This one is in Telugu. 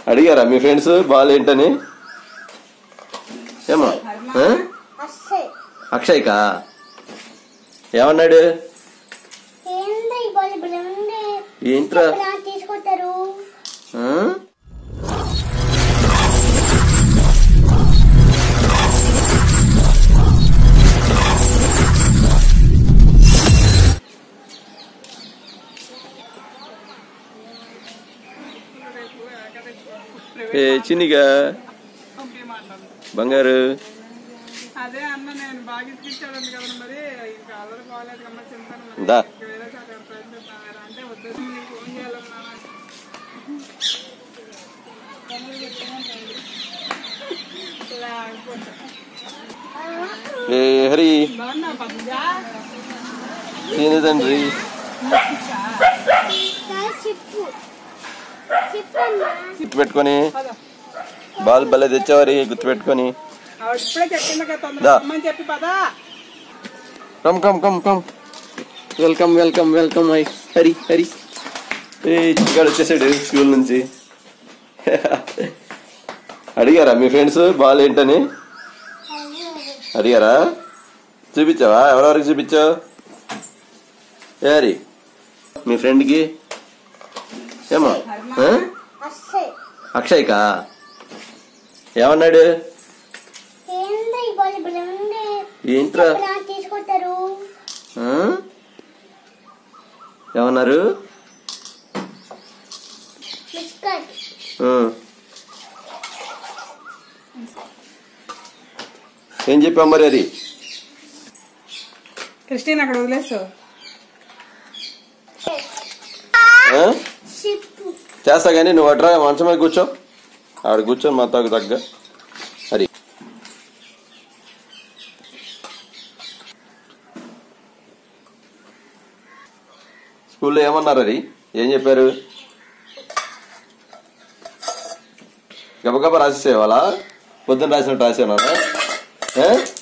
అడిగారా మీ ఫ్రెండ్స్ బాల్ ఏంటని ఏమో ఆ? అస్సలు అక్షయ్కా ఏమన్నాడు ఏంది ఈ బాల్ ఇప్పుడు ఉంది ఏంట్రా ఎలా తీసుకుంటారు ఆ? ఏ చిన్నిగా బంగారు అదే అన్న నేను బాగా ఇప్పించాను కదా మరి ఇంకా అల్లరి బాగాలేదు కమ్మ చింతను మరి దా ఇంకా వేరే చోట ప్రయత్నిస్తాను అంటే వద్దు నీకు ఫోన్ చేయాలన్నా ఇలా అనుకుంటా. ఏ హరి బాగున్నా పద్మజా తిని తండ్రి చెప్పు చెప్పు అమ్మా గుర్తు పెట్టుకొని పద బాల్ భలే తెచ్చావరి గుర్తు పెట్టుకొని ఆవిడ ఇప్పుడే చెప్పింది కదా తొందరగా దా. అమ్మని చెప్పి పదా come come come come welcome welcome welcome ఐ హరి హరి ఏ చిక్కాడు వచ్చేసాడు స్కూల్ నుంచి అడిగారా మీ ఫ్రెండ్స్ బాల్ ఏంటని అడిగారా చూపించావా ఎవరెవరికి చూపించావు ఏ హరి మీ ఫ్రెండ్కి ఏమో ఆ? అస్సలు అక్షయ్కా ఏమన్నాడు ఏంది ఈ బాల్ ఇప్పుడు ఉంది ఏంట్రా ఎలా తీసుకుంటారు ఆ? ఏమన్నారు బిస్కట్ ఆ. ఏం చెప్పావు మరి అది క్రిస్టిన్ అక్కడ వదిలేస్తావు ఆ? చెప్పు చేస్తా కానీ నువ్వు అట్రా మంచం మీద కూర్చో ఆడ కూర్చో మా తాకు తగ్గ హరి స్కూల్లో ఏమన్నారు అది ఏం చెప్పారు గబగబా రాసేసేవాళ్ళ పొద్దున్న రాసినట్టు రాసేవాళ్ళ